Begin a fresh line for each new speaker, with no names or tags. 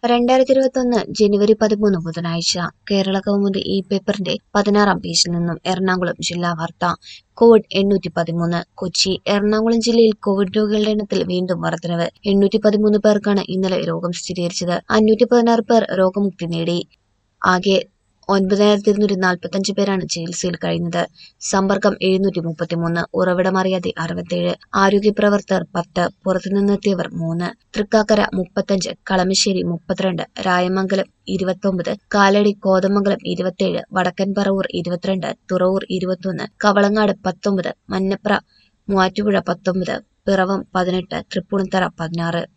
രണ്ടായിരത്തി ഇരുപത്തൊന്ന് ജനുവരി പതിമൂന്ന് ബുധനാഴ്ച കേരള കൗമുദി ഈ പേപ്പറിന്റെ പതിനാറാം പേജിൽ നിന്നും എറണാകുളം ജില്ലാ വാർത്ത കോവിഡ് എണ്ണൂറ്റി പതിമൂന്ന് കൊച്ചി എറണാകുളം ജില്ലയിൽ കോവിഡ് രോഗികളുടെ എണ്ണത്തിൽ വീണ്ടും വർധനവ് എണ്ണൂറ്റി പതിമൂന്ന് പേർക്കാണ് ഇന്നലെ രോഗം സ്ഥിരീകരിച്ചത് അഞ്ഞൂറ്റി പതിനാറ് പേർ രോഗമുക്തി നേടി ആകെ ഒൻപതിനായിരത്തി ഇരുന്നൂറ്റി നാൽപ്പത്തഞ്ച് പേരാണ് ചികിത്സയിൽ കഴിയുന്നത് സമ്പർക്കം എഴുന്നൂറ്റി മുപ്പത്തിമൂന്ന് ഉറവിടമറിയാതെ അറുപത്തേഴ് ആരോഗ്യപ്രവർത്തകർ പത്ത് പുറത്തുനിന്നെത്തിയവർ മൂന്ന് തൃക്കാക്കര മുപ്പത്തഞ്ച് കളമശ്ശേരി മുപ്പത്തിരണ്ട് രായമംഗലം ഇരുപത്തൊമ്പത് കാലടി കോതമംഗലം ഇരുപത്തേഴ് വടക്കൻ പറവൂർ ഇരുപത്തിരണ്ട് തുറവൂർ ഇരുപത്തൊന്ന് കവളങ്ങാട് പത്തൊമ്പത് മന്നപ്ര മൂവാറ്റുപുഴ പത്തൊമ്പത് പിറവം പതിനെട്ട് തൃപ്പൂണിത്തറ പതിനാറ്